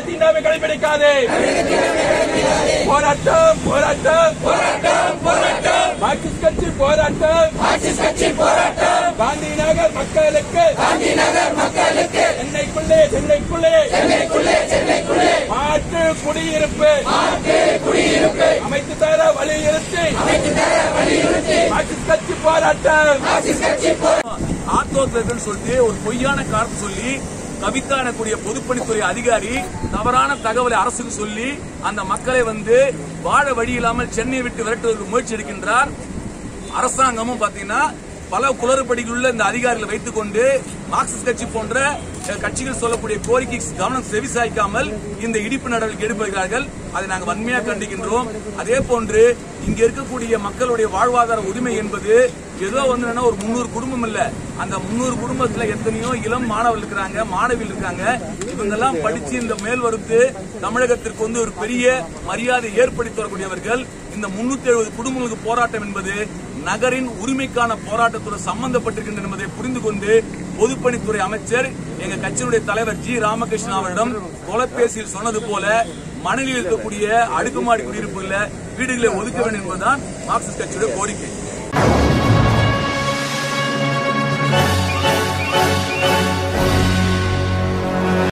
தீண்டாமை கடைபிடிக்காதே போராட்டம் போராட்டம் போராட்டம் போராட்டம் மார்க்சிஸ்ட் கட்சி போராட்டம் மார்க்சிஸ்ட் கட்சி போராட்டம் காந்தி நகர் மக்களுக்கு காந்தி நகர் மக்களுக்கு சென்னைக்குள்ளே சென்னைக்குள்ளே சென்னைக்குள்ளே சென்னைக்குள்ளே மாற்று குடியிருப்பு மாற்று குடியிருப்பு அமைத்து தர வலியுறுத்தி அமைத்து தர வலியுறுத்தி மார்க்சிஸ்ட் கட்சி போராட்டம் மார்க்சிஸ்ட் கட்சி ஆத்தோத்தர்கள் சொல்லிட்டு ஒரு பொய்யான காரணம் சொல்லி கவிதா எனக்கூடிய பொதுப்பணித்துறை அதிகாரி தவறான தகவலை அரசுக்கு சொல்லி அந்த மக்களை வந்து வாழ வழி இல்லாமல் சென்னையை விட்டு விரட்டுவதற்கு முயற்சி எடுக்கின்றார் அரசாங்கமும் பாத்தீங்கன்னா பல குளறுபடிகள் உள்ள இந்த அதிகாரிகளை வைத்துக் கொண்டு மார்க்சிஸ்ட் கட்சி போன்ற அஹ், கட்சிகள் சொல்லக்கூடிய கோரிக்கை கவனம் செவிசாய்க்காமல் இந்த இடிப்பு நடவடிக்கை எடுப்பார்கள் அதை நாங்கள் வன்மையாக கண்டிக்கின்றோம் அதே போன்று இங்க இருக்கக்கூடிய மக்களுடைய வாழ்வாதார உரிமை என்பது ஏதோ வந்து என்னன்னா ஒரு முன்னூறு குடும்பம் இல்ல அந்த முன்னூறு குடும்பத்துல எத்தனையோ இளம் மாணவர்கள் இருக்கிறாங்க மாணவிகள் இருக்காங்க இவங்கெல்லாம் படிச்சு இந்த மேல் வகுப்பு தமிழகத்திற்கு வந்து ஒரு பெரிய மரியாதை ஏற்படுத்தி வரக்கூடியவர்கள் இந்த முன்னூத்தி எழுபது குடும்பங்களுக்கு போராட்டம் என்பது நகரின் உரிமைக்கான போராட்டத்தோடு சம்பந்தப்பட்டிருக்கின்றன என்பதை புரிந்து கொண்டு பொதுப்பணித்துறை அமைச்சர் எங்க கட்சியினுடைய தலைவர் ஜி ராமகிருஷ்ணன் அவரிடம் தொலைபேசியில் சொன்னது போல மணலில் இருக்கக்கூடிய அடுக்குமாடி குடியிருப்புகளில் வீடுகளை ஒதுக்க வேண்டும் என்பதுதான் மார்க்சிஸ்ட் கட்சியுடைய கோரிக்கை